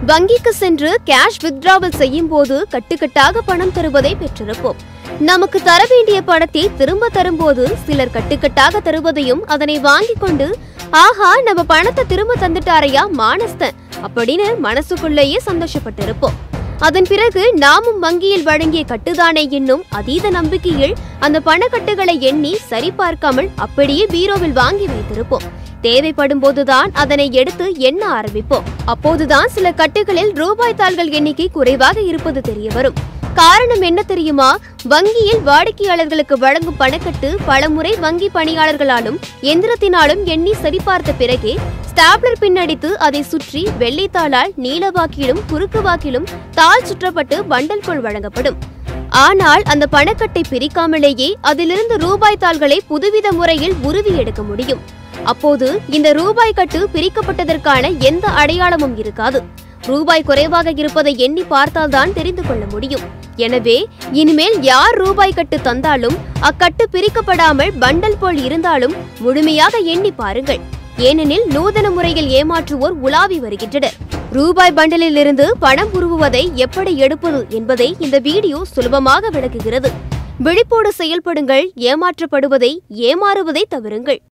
வங்கிக்கு சென்று cash withdrawal செய்யும் போது கட்டுக்கட்டாக பணம் தருவதை பெற்றிருப்போம் நமக்கு தர வேண்டிய பணத்தை திரும்ப தரும்போது சிலர் கட்டுக்கட்டாக தருவதையும் அதனை வாங்கிக் கொண்டு ஆஹா நம்ம பணத்தை திரும்ப தந்துட்டாரையா மானஸ்தன் அப்படின்னு மனசுக்குள்ளேயே சந்தோஷப்பட்டிருப்போம் அதன் பிறகு நாமும் வங்கியில் வழங்கிய கட்டுதானே என்னும் அதீத நம்பிக்கையில் அந்த பணக்கட்டுகளை எண்ணி சரிபார்க்காமல் அப்படியே பீரோவில் வாங்கி வைத்திருப்போம் தேவைப்படும் போதுதான் அதனை எடுத்து எண்ண ஆரம்பிப்போம் அப்போதுதான் சில கட்டுகளில் ரூபாய் தாள்கள் எண்ணிக்கை குறைவாக இருப்பது தெரிய வரும் காரணம் என்ன தெரியுமா வங்கியில் வாடிக்கையாளர்களுக்கு வழங்கும் பணக்கட்டு பலமுறை வங்கி பணியாளர்களாலும் எந்திரத்தினாலும் எண்ணி சரிபார்த்த பிறகே ஸ்டாப்லர் பின்னடித்து அதை சுற்றி வெள்ளைத்தாளால் நீல வாக்கிலும் குறுக்கு வாக்கிலும் தாள் சுற்றப்பட்டு பண்டல் போல் வழங்கப்படும் ஆனால் அந்த பணக்கட்டை பிரிக்காமலேயே அதிலிருந்து ரூபாய் தாள்களை புதுவித முறையில் உருவி எடுக்க முடியும் அப்போது இந்த ரூபாய் கட்டு பிரிக்கப்பட்டதற்கான எந்த அடையாளமும் இருக்காது ரூபாய் குறைவாக இருப்பதை எண்ணி பார்த்தால்தான் தெரிந்து கொள்ள முடியும் எனவே இனிமேல் யார் ரூபாய் கட்டு தந்தாலும் அக்கட்டு பிரிக்கப்படாமல் பண்டல் போல் இருந்தாலும் முழுமையாக எண்ணி பாருங்கள் ஏனெனில் நூதன முறையில் ஏமாற்றுவோர் உலாவி வருகின்றனர் ரூபாய் பண்டலில் இருந்து பணம் உருவுவதை எப்படி எடுப்பது என்பதை இந்த வீடியோ சுலபமாக விளக்குகிறது விழிப்போடு செயல்படுங்கள் ஏமாற்றப்படுவதை ஏமாறுவதை தவிருங்கள்